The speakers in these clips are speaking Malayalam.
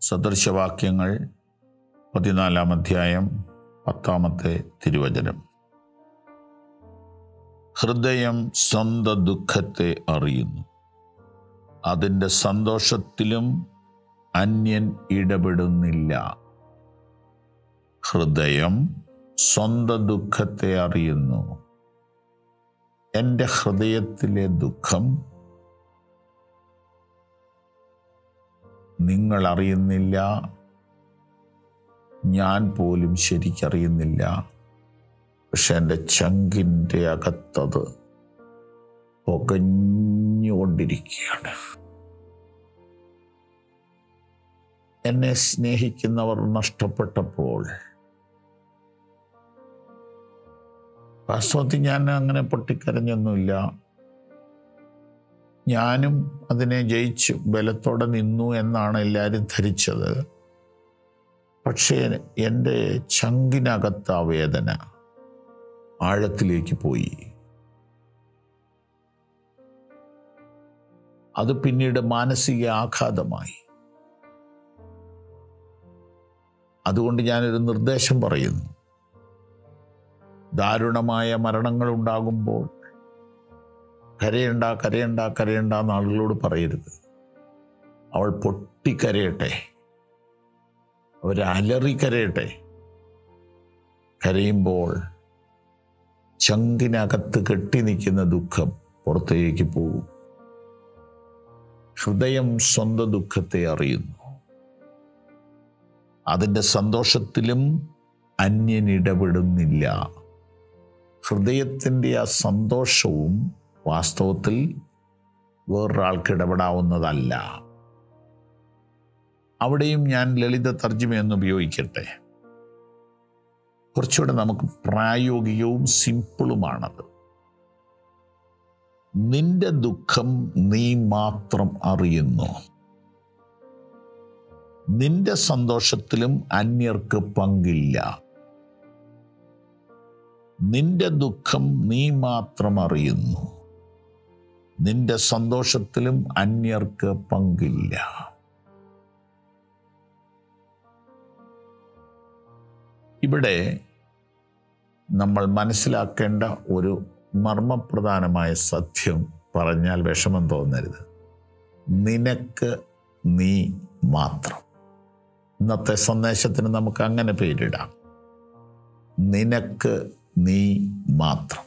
സദൃശവാക്യങ്ങൾ പതിനാലാം അധ്യായം പത്താമത്തെ തിരുവചനം ഹൃദയം സ്വന്ത ദുഃഖത്തെ അറിയുന്നു അതിൻ്റെ സന്തോഷത്തിലും അന്യൻ ഇടപെടുന്നില്ല ഹൃദയം സ്വന്ത ദുഃഖത്തെ അറിയുന്നു എൻ്റെ ഹൃദയത്തിലെ ദുഃഖം നിങ്ങൾ അറിയുന്നില്ല ഞാൻ പോലും ശരിക്കറിയുന്നില്ല പക്ഷെ എൻ്റെ ചങ്കിൻ്റെ അകത്തത് പുകഞ്ഞുകൊണ്ടിരിക്കുകയാണ് എന്നെ സ്നേഹിക്കുന്നവർ നഷ്ടപ്പെട്ടപ്പോൾ വാസ്തവത്തിൽ ഞാൻ അങ്ങനെ പൊട്ടിക്കരഞ്ഞൊന്നുമില്ല ഞാനും അതിനെ ജയിച്ചു ബലത്തോടെ നിന്നു എന്നാണ് എല്ലാവരും ധരിച്ചത് പക്ഷേ എൻ്റെ ചങ്കിനകത്ത് ആ വേദന ആഴത്തിലേക്ക് പോയി അത് പിന്നീട് മാനസിക ആഘാതമായി അതുകൊണ്ട് ഞാനൊരു നിർദ്ദേശം പറയുന്നു ദാരുണമായ മരണങ്ങൾ ഉണ്ടാകുമ്പോൾ കരയണ്ട കരയണ്ട കരയണ്ട എന്ന് ആളുകളോട് പറയരുത് അവൾ പൊട്ടിക്കരയട്ടെ അവർ അലറി കരയട്ടെ കരയുമ്പോൾ ചങ്കിനകത്ത് കെട്ടി നിൽക്കുന്ന ദുഃഖം പുറത്തേക്ക് പോകും ഹൃദയം സ്വന്തം ദുഃഖത്തെ അറിയുന്നു അതിൻ്റെ സന്തോഷത്തിലും അന്യൻ ഇടപെടുന്നില്ല ഹൃദയത്തിൻ്റെ ആ സന്തോഷവും വാസ്തവത്തിൽ വേറൊരാൾക്ക് ഇടപെടാവുന്നതല്ല അവിടെയും ഞാൻ ലളിത തർജ്ജമയൊന്ന് ഉപയോഗിക്കട്ടെ കുറച്ചുകൂടെ നമുക്ക് പ്രായോഗികവും സിമ്പിളുമാണത് നിന്റെ ദുഃഖം നീ മാത്രം അറിയുന്നു നിന്റെ സന്തോഷത്തിലും അന്യർക്ക് പങ്കില്ല നിന്റെ ദുഃഖം നീ മാത്രം അറിയുന്നു നിന്റെ സന്തോഷത്തിലും അന്യർക്ക് പങ്കില്ല ഇവിടെ നമ്മൾ മനസ്സിലാക്കേണ്ട ഒരു മർമ്മപ്രധാനമായ സത്യം പറഞ്ഞാൽ വിഷമം തോന്നരുത് നിനക്ക് നീ മാത്രം ഇന്നത്തെ സന്ദേശത്തിന് നമുക്ക് അങ്ങനെ പേരിടാം നിനക്ക് നീ മാത്രം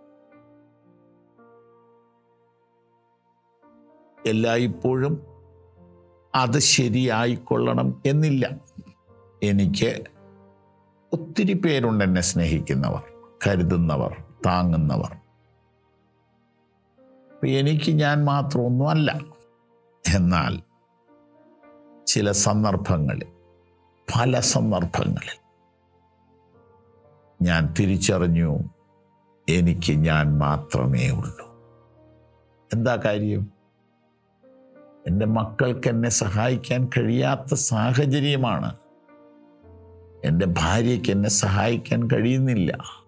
എല്ലായ്പ്പോഴും അത് ശരിയായിക്കൊള്ളണം എന്നില്ല എനിക്ക് ഒത്തിരി പേരുണ്ട് എന്നെ സ്നേഹിക്കുന്നവർ കരുതുന്നവർ താങ്ങുന്നവർ എനിക്ക് ഞാൻ മാത്രമൊന്നുമല്ല എന്നാൽ ചില സന്ദർഭങ്ങളിൽ പല സന്ദർഭങ്ങളിൽ ഞാൻ തിരിച്ചറിഞ്ഞു എനിക്ക് ഞാൻ മാത്രമേ ഉള്ളൂ എന്താ കാര്യം എൻ്റെ മക്കൾക്ക് എന്നെ സഹായിക്കാൻ കഴിയാത്ത സാഹചര്യമാണ് എൻ്റെ ഭാര്യയ്ക്ക് എന്നെ സഹായിക്കാൻ കഴിയുന്നില്ല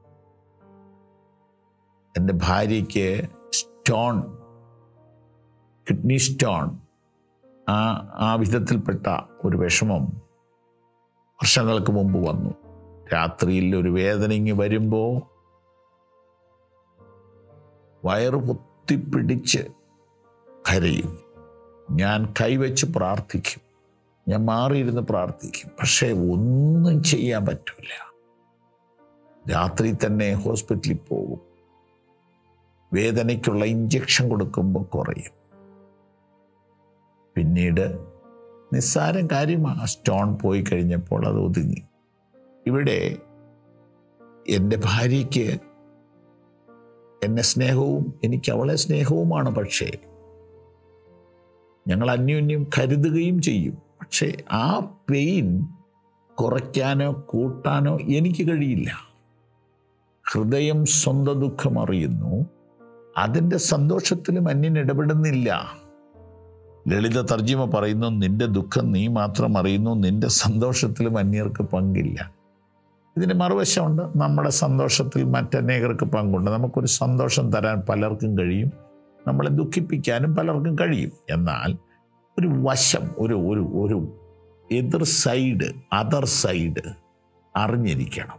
എൻ്റെ ഭാര്യയ്ക്ക് സ്റ്റോൺ കിഡ്നി സ്റ്റോൺ ആ ആ വിധത്തിൽപ്പെട്ട ഒരു വിഷമം വർഷങ്ങൾക്ക് മുമ്പ് വന്നു രാത്രിയിൽ ഒരു വേദനങ്ങി വരുമ്പോൾ വയറ് പൊത്തിപ്പിടിച്ച് കരയും ഞാൻ കൈവച്ച് പ്രാർത്ഥിക്കും ഞാൻ മാറിയിരുന്ന് പ്രാർത്ഥിക്കും പക്ഷേ ഒന്നും ചെയ്യാൻ പറ്റില്ല രാത്രി തന്നെ ഹോസ്പിറ്റലിൽ പോകും വേദനയ്ക്കുള്ള ഇഞ്ചക്ഷൻ കൊടുക്കുമ്പോൾ കുറയും പിന്നീട് നിസ്സാരം കാര്യമാണ് സ്റ്റോൺ പോയി കഴിഞ്ഞപ്പോൾ അത് ഒതുങ്ങി ഇവിടെ എൻ്റെ ഭാര്യയ്ക്ക് എന്നെ സ്നേഹവും എനിക്ക് അവളെ സ്നേഹവുമാണ് പക്ഷേ ഞങ്ങൾ അന്യോന്യം കരുതുകയും ചെയ്യും പക്ഷേ ആ പെയിൻ കുറയ്ക്കാനോ കൂട്ടാനോ എനിക്ക് കഴിയില്ല ഹൃദയം സ്വന്തം ദുഃഖം അറിയുന്നു അതിൻ്റെ സന്തോഷത്തിലും അന്യൻ ഇടപെടുന്നില്ല ലളിത തർജിമ പറയുന്നു നിന്റെ ദുഃഖം നീ മാത്രം അറിയുന്നു നിന്റെ സന്തോഷത്തിലും അന്യർക്ക് പങ്കില്ല ഇതിന് മറുവശമുണ്ട് നമ്മുടെ സന്തോഷത്തിൽ മറ്റനേകർക്ക് പങ്കുണ്ട് നമുക്കൊരു സന്തോഷം തരാൻ പലർക്കും കഴിയും നമ്മളെ ദുഃഖിപ്പിക്കാനും പലർക്കും കഴിയും എന്നാൽ ഒരു വശം ഒരു ഒരു ഒരു എതിർ സൈഡ് അതർ സൈഡ് അറിഞ്ഞിരിക്കണം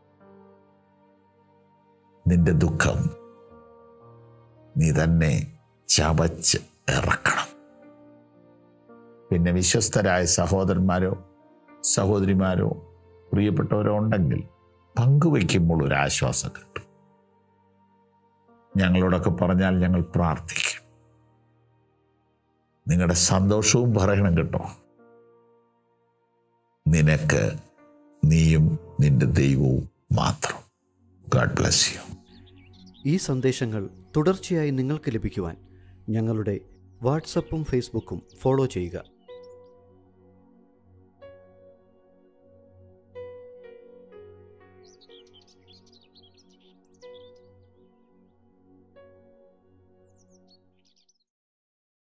നിന്റെ ദുഃഖം നീ തന്നെ ചവച്ച് ഇറക്കണം പിന്നെ വിശ്വസ്തരായ സഹോദരന്മാരോ സഹോദരിമാരോ പ്രിയപ്പെട്ടവരോ ഉണ്ടെങ്കിൽ പങ്കുവയ്ക്കുമ്പോൾ ഒരു ആശ്വാസം കിട്ടും ഞങ്ങളോടൊക്കെ പറഞ്ഞാൽ ഞങ്ങൾ പ്രാർത്ഥിക്കും നിങ്ങളുടെ സന്തോഷവും പറയണം കേട്ടോ നിനക്ക് നീയും നിന്റെ ദൈവവും മാത്രം ഗാഡ് ബ്ലസ് യു ഈ സന്ദേശങ്ങൾ തുടർച്ചയായി നിങ്ങൾക്ക് ലഭിക്കുവാൻ ഞങ്ങളുടെ വാട്സപ്പും ഫേസ്ബുക്കും ഫോളോ ചെയ്യുക